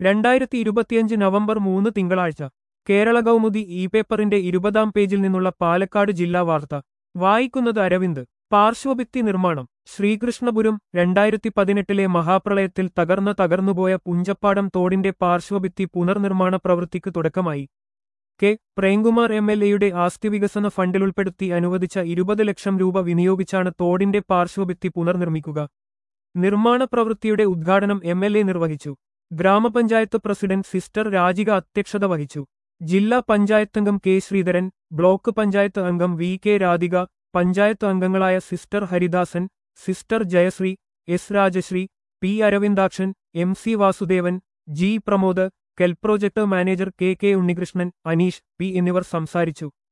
രണ്ടായിരത്തി ഇരുപത്തിയഞ്ച് നവംബർ മൂന്ന് തിങ്കളാഴ്ച കേരള കൗമുദി ഇ പേപ്പറിന്റെ ഇരുപതാം പേജിൽ നിന്നുള്ള പാലക്കാട് ജില്ലാ വാർത്ത വായിക്കുന്നത് അരവിന്ദ് പാർശ്വഭിത്തി നിർമ്മാണം ശ്രീകൃഷ്ണപുരം രണ്ടായിരത്തി പതിനെട്ടിലെ മഹാപ്രളയത്തിൽ തകർന്ന തകർന്നുപോയ പുഞ്ചപ്പാടം തോടിന്റെ പാർശ്വഭിത്തി പുനർനിർമ്മാണ പ്രവൃത്തിക്ക് തുടക്കമായി കെ പ്രേംകുമാർ എം എൽ എയുടെ ആസ്തി വികസന ഫണ്ടിൽ ഉൾപ്പെടുത്തി അനുവദിച്ച ഇരുപത് ലക്ഷം രൂപ വിനിയോഗിച്ചാണ് തോടിന്റെ പാർശ്വഭിത്തി പുനർനിർമ്മിക്കുക നിർമ്മാണ പ്രവൃത്തിയുടെ ഉദ്ഘാടനം എം എൽ എ നിർവഹിച്ചു ഗ്രാമപഞ്ചായത്ത് പ്രസിഡന്റ് സിസ്റ്റർ രാജിക അധ്യക്ഷത വഹിച്ചു ജില്ലാ പഞ്ചായത്തംഗം കെ ശ്രീധരൻ ബ്ലോക്ക് പഞ്ചായത്ത് അംഗം വി കെ രാധിക പഞ്ചായത്ത് അംഗങ്ങളായ sister Haridasan sister Jayasree S Rajasree P Aravindakshan M C Vasudevan G Pramod KEL project manager K K Unnikrishnan Aneesh P എന്നിവർ സംസാരിച്ചു